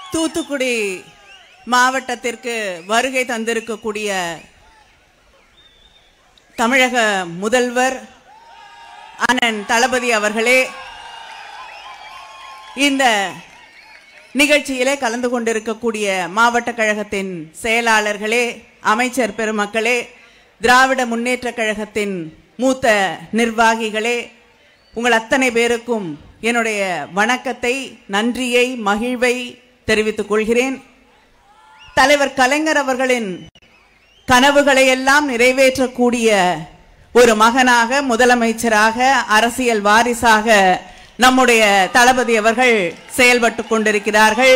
தூத்துக்குடி மாவட்டத்திற்கு வருகை தந்திருக்கக்கூடிய தமிழக முதல்வர் அண்ணன் தளபதி அவர்களே இந்த நிகழ்ச்சியிலே கலந்து கொண்டிருக்கக்கூடிய மாவட்ட கழகத்தின் செயலாளர்களே அமைச்சர் பெருமக்களே திராவிட முன்னேற்றக் கழகத்தின் மூத்த நிர்வாகிகளே உங்கள் அத்தனை பேருக்கும் என்னுடைய வணக்கத்தை நன்றியை மகிழ்வை தெரிவித்துக் கொள்கிறேன் தலைவர் கலைஞர் அவர்களின் கனவுகளை எல்லாம் நிறைவேற்றக்கூடிய ஒரு மகனாக முதலமைச்சராக அரசியல் வாரிசாக நம்முடைய தளபதி அவர்கள் செயல்பட்டு கொண்டிருக்கிறார்கள்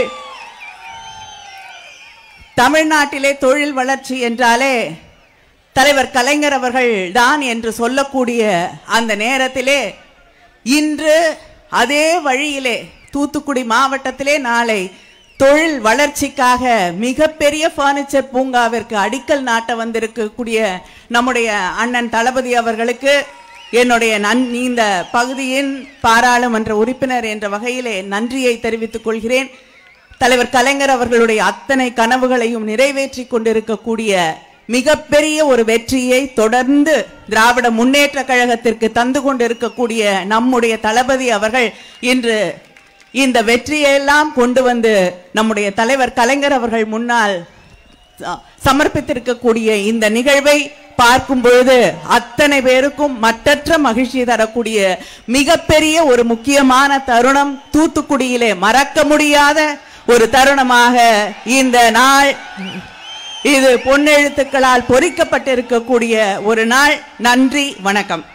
தமிழ்நாட்டிலே தொழில் வளர்ச்சி என்றாலே தலைவர் கலைஞர் அவர்கள் தான் என்று சொல்லக்கூடிய அந்த நேரத்திலே இன்று அதே வழியிலே தூத்துக்குடி மாவட்டத்திலே நாளை தொழில் வளர்ச்சிக்காக மிகப்பெரிய பர்னிச்சர் பூங்காவிற்கு அடிக்கல் நாட்ட வந்திருக்கக்கூடிய நம்முடைய அண்ணன் தளபதி அவர்களுக்கு என்னுடைய நன் இந்த பகுதியின் பாராளுமன்ற உறுப்பினர் என்ற வகையிலே நன்றியை தெரிவித்துக் கொள்கிறேன் தலைவர் கலைஞர் அவர்களுடைய அத்தனை கனவுகளையும் நிறைவேற்றி கொண்டிருக்கக்கூடிய மிகப்பெரிய ஒரு வெற்றியை தொடர்ந்து திராவிட முன்னேற்ற கழகத்திற்கு தந்து கொண்டிருக்கக்கூடிய நம்முடைய தளபதி அவர்கள் இன்று இந்த வெற்றியெல்லாம் கொண்டு வந்து நம்முடைய தலைவர் கலைஞர் அவர்கள் முன்னால் ச- சமர்ப்பித்திருக்கக்கூடிய இந்த நிகழ்வை பார்க்கும் பொழுது அத்தனை பேருக்கும் மற்றற்ற மகிழ்ச்சி தரக்கூடிய மிகப்பெரிய ஒரு முக்கியமான தருணம் தூத்துக்குடியிலே மறக்க முடியாத ஒரு தருணமாக இந்த நாள் இது பொன்னெழுத்துக்களால் பொறிக்கப்பட்டிருக்கக்கூடிய ஒரு நாள் நன்றி வணக்கம்